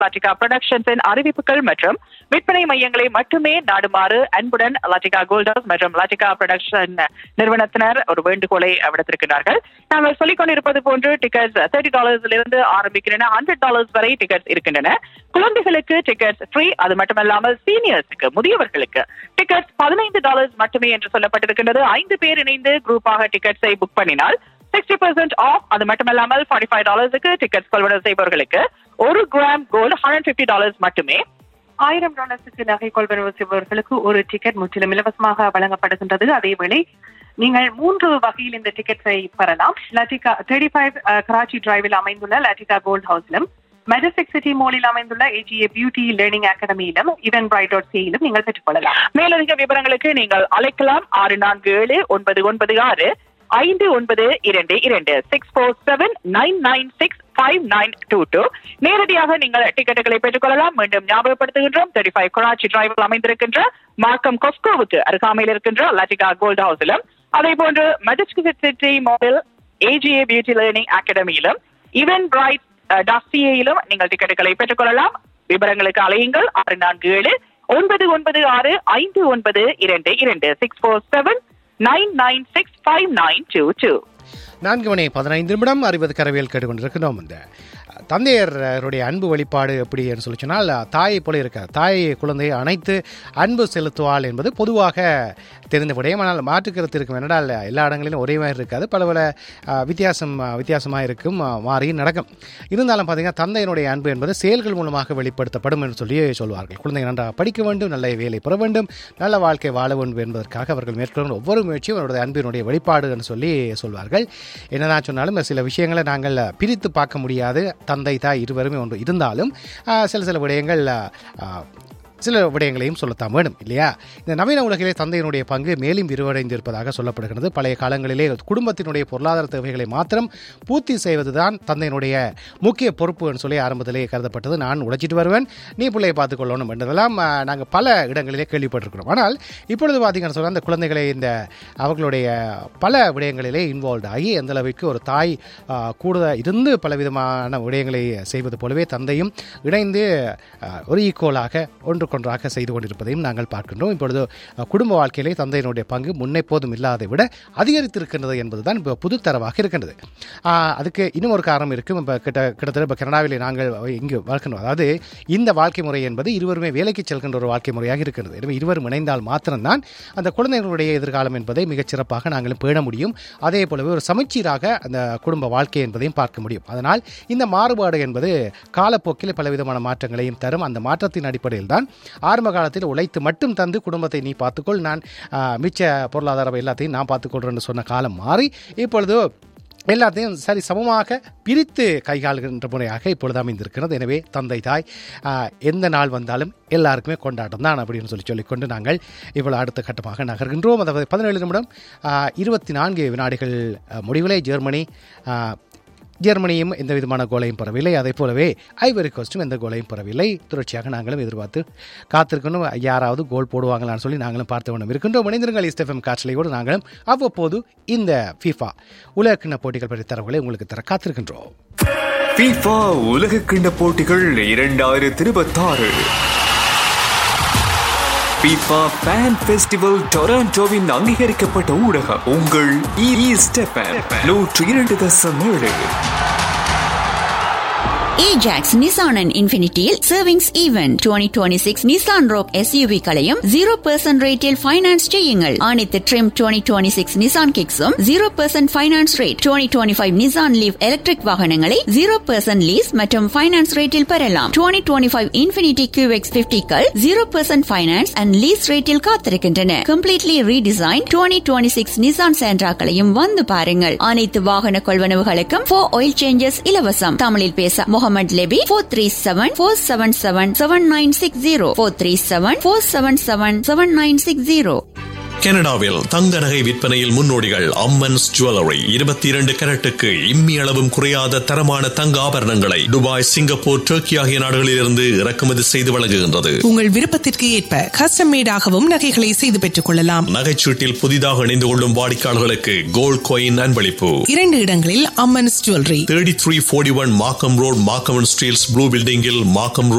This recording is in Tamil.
லட்டிகா ப்ரொடக்ஷன்ஸின் அறிவிப்புகள் மற்றும் விற்பனை மையங்களை மட்டுமே நாடுமாறு அன்புடன் லட்டிகா கோல்டர்ஸ் மற்றும் லட்டிகா ப்ரொடக்ஷன் நிறுவனத்தினர் ஒரு வேண்டுகோளை விடுத்திருக்கிறார்கள் நாங்கள் சொல்லிக் கொண்டிருப்பது போன்று டிக்கெட்ஸ் தேர்ட்டி டாலர்ஸ்ல இருந்து ஆரம்பிக்கின்றன ஹண்ட்ரட் டாலர்ஸ் வரை டிக்கெட்ஸ் இருக்கின்றன குழந்தைகளுக்கு டிக்கெட்ஸ் ஃப்ரீ அது மட்டுமல்லாமல் சீனியர்ஸுக்கு முதியவர்களுக்கு டிக்கெட்ஸ் பதினைந்து டாலர்ஸ் மட்டுமே என்று சொல்லப்பட்டிருக்கின்றது ஐந்து பேர் இணைந்து குரூப்பாக டிக்கெட்ஸை புக் பண்ணினால் சிக்ஸ்டி பர்சன்ட் ஆஃப் அது மட்டுமல்லாமல் ஃபார்ட்டி ஃபைவ் டாலர்ஸுக்கு டிக்கெட்ஸ் கொள்வனவு செய்பவர்களுக்கு ஒரு gram gold hundred fifty dollars மட்டுமே ஆயிரம் டாலர்ஸுக்கு நகை கொள்வனவு செய்பவர்களுக்கு ஒரு டிக்கெட் முற்றிலும் இலவசமாக வழங்கப்படுகின்றது அதேவேளை நீங்கள் மூன்று வகையில் இந்த டிக்கெட்ஸை பெறலாம் லட்டிகா தேர்ட்டி ஃபைவ் கராச்சி டிரைவில் அமைந்துள்ள லட்டிகா கோல்ட் ஹவுஸிலும் மெஜஸ்டிக் சிட்டி மாலில் அமைந்துள்ள ஏஜிஏ பியூட்டி லேர்னிங் அகாடமியிலும் இவன் பிரைட் டாட் சியிலும் நீங்கள் பெற்றுக்கொள்ளலாம் மேலதிக விவரங்களுக்கு நீங்கள் அழைக்கலாம் ஆறு நான்கு ஏழு ஒன்பது ஒன்பது ஆறு ஐந்து ஒன்பது இரண்டு இரண்டு six four seven nine nine six five nine two two நேரடியாக நீங்கள் டிக்கெட்டுகளை பெற்றுக்கொள்ளலாம் மீண்டும் ஞாபகப்படுத்துகின்றோம் தேர்ட்டி ஃபைவ் கொராச்சி டிரைவில் அமைந்திருக்கின்ற மார்க்கம் கொஸ்கோவுக்கு அருகாமையில் இருக்கின்ற லட்டிகா கோல்ட் ஹவுஸிலும் அதே போன்று மெஜஸ்டிக் சிட்டி மாடல் ஏஜிஏ பியூட்டி லேர்னிங் அகாடமியிலும் இவன் பிரைட் டாசியிலும் நீங்கள் டிக்கெட்டுகளை பெற்றுக்கொள்ளலாம் விவரங்களுக்கு அலையுங்கள் ஆறு நான்கு ஏழு ஒன்பது ஒன்பது ஆறு ஐந்து ஒன்பது இரண்டு இரண்டு six four seven nine nine six five nine two two நான்கு மணி பதினைந்து நிமிடம் அறிவது கரவியல் கேட்டுக்கொண்டிருக்கிறோம் இந்த தந்தையருடைய அன்பு வெளிப்பாடு எப்படி என்று சொல்லி சொன்னால் தாயை போல இருக்க தாய் குழந்தையை அணைத்து அன்பு செலுத்துவாள் என்பது பொதுவாக தெரிந்த விடயம் ஆனால் மாற்றுக்கருத்து இருக்கும் என்னடால் எல்லா இடங்களிலும் ஒரே மாதிரி இருக்காது பல பல அஹ், வித்தியாசம் அஹ், வித்தியாசமாக இருக்கும் அஹ், மாறி நடக்கும் இருந்தாலும் பார்த்தீங்கன்னா தந்தையினுடைய அன்பு என்பது செயல்கள் மூலமாக வெளிப்படுத்தப்படும் என்று சொல்லி சொல்வார்கள் குழந்தை நன்றாக படிக்க வேண்டும் நல்ல வேலை பெற வேண்டும் நல்ல வாழ்க்கை வாழ வேண்டும் என்பதற்காக அவர்கள் மேற்கொள்ளும் ஒவ்வொரு முயற்சியும் அவருடைய அன்பினுடைய வெளிப்பாடு என்று சொல்லி சொல்வார்கள் என்னதான் சொன்னாலும் சில விஷயங்களை நாங்கள் பிரித்து பார்க்க முடியாது தந்தை தாய் இருவருமே ஒன்று இருந்தாலும் ஆஹ், சில சில விடயங்கள் ஆஹ், சில விடயங்களையும் சொல்லத்தான் வேணும் இல்லையா இந்த நவீன உலகிலே தந்தையினுடைய பங்கு மேலும் விரிவடைந்திருப்பதாக சொல்லப்படுகிறது பழைய காலங்களிலே குடும்பத்தினுடைய பொருளாதார தேவைகளை மாத்திரம் பூர்த்தி செய்வதுதான் தந்தையினுடைய முக்கிய பொறுப்பு என்று சொல்லி ஆரம்பத்திலே கருதப்பட்டது நான் உழைச்சிட்டு வருவேன் நீ பிள்ளையை பார்த்துக்கொள்ளணும் என்றதெல்லாம் நாங்கள் பல இடங்களிலே கேள்விப்பட்டிருக்கிறோம் ஆனால் இப்பொழுது பார்த்தீங்கன்னு சொன்னால் அந்த குழந்தைகளை இந்த அவர்களுடைய பல விடயங்களிலே இன்வால்வ் ஆகி எந்த அளவுக்கு ஒரு தாய் ஆ, கூட இருந்து பலவிதமான விடயங்களை செய்வது போலவே தந்தையும் இணைந்து ஆ, ஒரு ஈக்குவலாக ஒன்றுக்கொன்றாக செய்து கொண்டிருப்பதையும் நாங்கள் பார்க்கின்றோம் இப்பொழுது ஆ, குடும்ப வாழ்க்கையிலே தந்தையினுடைய பங்கு முன்னெப்போதும் இல்லாதை விட அதிகரித்திருக்கின்றது என்பதுதான் இப்போ புதுத்தரவாக இருக்கின்றது ஆ, அதுக்கு இன்னும் ஒரு காரணம் இருக்கும் இப்போ கிட்ட கிட்டத்தட்ட இப்போ கனடாவிலே நாங்கள் இங்கு வாழ்க்கின்றோம் அதாவது இந்த வாழ்க்கை முறை என்பது இருவருமே வேலைக்கு செல்கின்ற ஒரு வாழ்க்கை முறையாக இருக்கிறது எனவே இருவரும் இணைந்தால் மாத்திரம்தான் அந்த குழந்தைகளுடைய எதிர்காலம் என்பதை மிகச் சிறப்பாக நாங்களும் பேண முடியும் அதே போலவே ஒரு சமச்சீராக அந்த குடும்ப வாழ்க்கை என்பதையும் பார்க்க முடியும் அதனால் இந்த மாறுபாடு என்பது காலப்போக்கில் பலவிதமான மாற்றங்களையும் தரும் அந்த மாற்றத்தின் அடிப்படையில் தான் ஆரம்ப காலத்தில் உழைத்து மட்டும் தந்து குடும்பத்தை நீ பார்த்துக்கொள் நான் ஆ, மிச்ச பொருளாதார எல்லாத்தையும் நான் பார்த்துக்கொள்றேன்னு சொன்ன காலம் மாறி இப்பொழுது எல்லாத்தையும் சரி சமமாக பிரித்து கைகாளுகின்ற முறையாக இப்பொழுது அமைந்திருக்கிறது எனவே தந்தை தாய் ஆ, எந்த நாள் வந்தாலும் எல்லாருக்குமே கொண்டாட்டம் தான் அப்படின்னு சொல்லி சொல்லிக்கொண்டு நாங்கள் இவ்வளவு அடுத்த கட்டமாக நகர்கின்றோம் அதாவது பதினேழு நிமிடம் ஆ, இருபத்தி நான்கு வினாடிகள் ஆ, முடிவிலே ஜெர்மனி ஆ, ஜெர்மனியும் எந்த விதமான கோலையும் பெறவில்லை அதே போலவே ஐவரி கோஸ்டும் எந்த கோலையும் பெறவில்லை தொடர்ச்சியாக நாங்களும் எதிர்பார்த்து காத்திருக்கணும் யாராவது கோல் போடுவாங்களான்னு சொல்லி நாங்களும் பார்த்து வண்ணம் இருக்கின்றோம் இணைந்திருங்கள் இஸ்டெஃபம் காற்றலையோடு நாங்களும் அவ்வப்போது இந்த FIFA உலகக்கிண்ண போட்டிகள் பற்றி தரவுகளை உங்களுக்கு தர காத்திருக்கின்றோம் FIFA உலக கிண்ட போட்டிகள் இரண்டாயிரத்தி இருபத்தாறு FIFA Fan Festival டொராண்டோவின் அங்கீகரிக்கப்பட்ட ஊடகம் உங்கள் இ ஸ்டெப்பன் நூற்று இரண்டு தசம் ஏழு ஏஜாக்ஸ் நிசான் அண்ட் இன்ஃபினிட்டியில் savings event twenty twenty six Nissan Rogue SUV களையும் ஜீரோ பர்சன்ட் ரேட்டில் ஃபைனான்ஸ் செய்யுங்கள் அனைத்து trim twenty twenty six Nissan கிக்ஸும் zero percent finance rate twenty twenty five Nissan Leaf electric வாகனங்களை ஜீரோ பர்சன்ட் லீஸ் மற்றும் ஃபைனான்ஸ் ரேட்டில் பெறலாம் twenty twenty five Infiniti QX பிப்டிக்கள் zero percent finance and lease ரேட்டில் காத்திருக்கின்றன completely redesign twenty twenty six Nissan சேண்ட்ராக்களையும் வந்து பாருங்கள் அனைத்து வாகன கொள்வனவுகளுக்கும் ஃபோர் ஆயில் சேஞ்சஸ் இலவசம் தமிழில் பேச Mohammed Lebbe four three seven four seven seven seven nine six zero four three seven four seven seven seven nine six zero கனடாவில் தங்க நகை விற்பனையில் முன்னோடிகள் அம்மன்ஸ் ஜுவல்லரி இருபத்தி இரண்டு கரட்டுக்கு இம்மி அளவும் குறையாத தரமான தங்க ஆபரணங்களை துபாய் சிங்கப்பூர் டர்க்கி ஆகிய நாடுகளிலிருந்து இறக்குமதி செய்து வழங்குகின்றது உங்கள் விருப்பத்திற்கு ஏற்ப கஸ்டம் மேடாகவும் நகைகளை செய்து பெற்றுக் கொள்ளலாம் நகைச்சீட்டில் புதிதாக இணைந்து கொள்ளும் வாடிக்கையாளர்களுக்கு கோல்ட் காயின் அன்பளிப்பு இரண்டு இடங்களில் Ammans jewellery thirty three forty one Markham road Markham Steeles blue பில்டிங்கில் மாக்கம்